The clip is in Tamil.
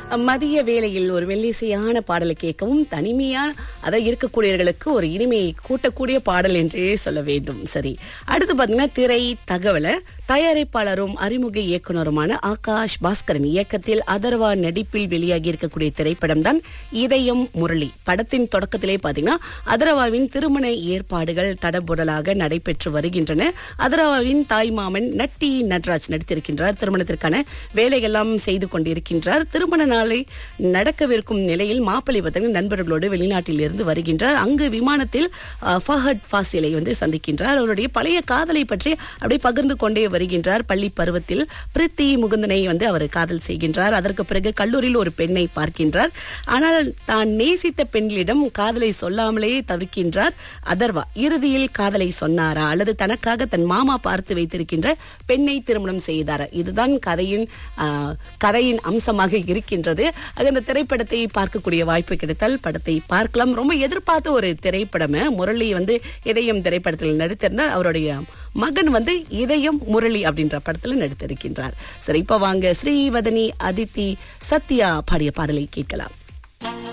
மதிய வேளையில் ஒரு மெல்லிசையான பாடலை கேட்கவும் தனிமையான அதை இருக்கக்கூடியவர்களுக்கு ஒரு இனிமையை கூட்டக்கூடிய பாடல் என்றே சொல்ல வேண்டும் சரி அடுத்து பாத்தீங்கன்னா திரை தகவலை தயாரிப்பாளரும் அறிமுக இயக்குனருமான ஆகாஷ் பாஸ்கரன் இயக்கத்தில் அதர்வா நடிப்பில் வெளியாகி இருக்கக்கூடிய திரைப்படம் தான் இதயம் முரளி படத்தின் தொடக்கத்திலே பாத்தீங்கன்னா அதர்வாவின் திருமண ஏற்பாடுகள் தடபுடலாக நடைபெற்று வருகின்றன அதர்வாவின் தாய் மாமன் நட்டி நட்ராஜ் நடித்திருக்கின்றார் திருமணத்திற்கான வேலையெல்லாம் செய்து கொண்டிருக்கின்றார் திருமண நாளை நடக்கவிருக்கும் நிலையில் மாப்பிள்ளை பார்த்தீங்கன்னா நண்பர்களோடு வெளிநாட்டில் இருந்து வருகின்றார் அங்கு விமானத்தில் அஹ், ஃபஹத் ஃபாசிலை வந்து சந்திக்கின்றார் அவருடைய பழைய காதலை பற்றி அப்படியே பகிர்ந்து கொண்டே வருகின்றார் பள்ளி பருவத்தில் பிரித்தி முகுந்தனை வந்து அவர் காதல் செய்கின்றார் அதற்கு பிறகு கல்லூரியில் ஒரு பெண்ணை பார்க்கின்றார் ஆனால் தான் நேசித்த பெண்களிடம் காதலை சொல்லாமலே தவிர்க்கின்றார் அதர்வா இறுதியில் காதலை சொன்னாரா அல்லது தனக்காக தன் மாமா பார்த்து வைத்திருக்கின்ற பெண்ணை திருமணம் செய்தாரா இதுதான் கதையின் ஆஹ், கதையின் அம்சமாக இருக்கின்றது ஆக இந்த திரைப்படத்தை பார்க்கக்கூடிய வாய்ப்பு கிடைத்தால் படத்தை பார்க்கலாம் ரொம்ப எதிர்பார்த்த ஒரு திரைப்படமே முரளி வந்து இதயம் திரைப்படத்தில் நடித்திருந்தார் அவருடைய மகன் வந்து இதயம் முரளி அப்படின்ற படத்துல நடித்திருக்கின்றார் சரி இப்ப வாங்க ஸ்ரீவதனி அதித்தி சத்யா பாடிய பாடலை கேட்கலாம்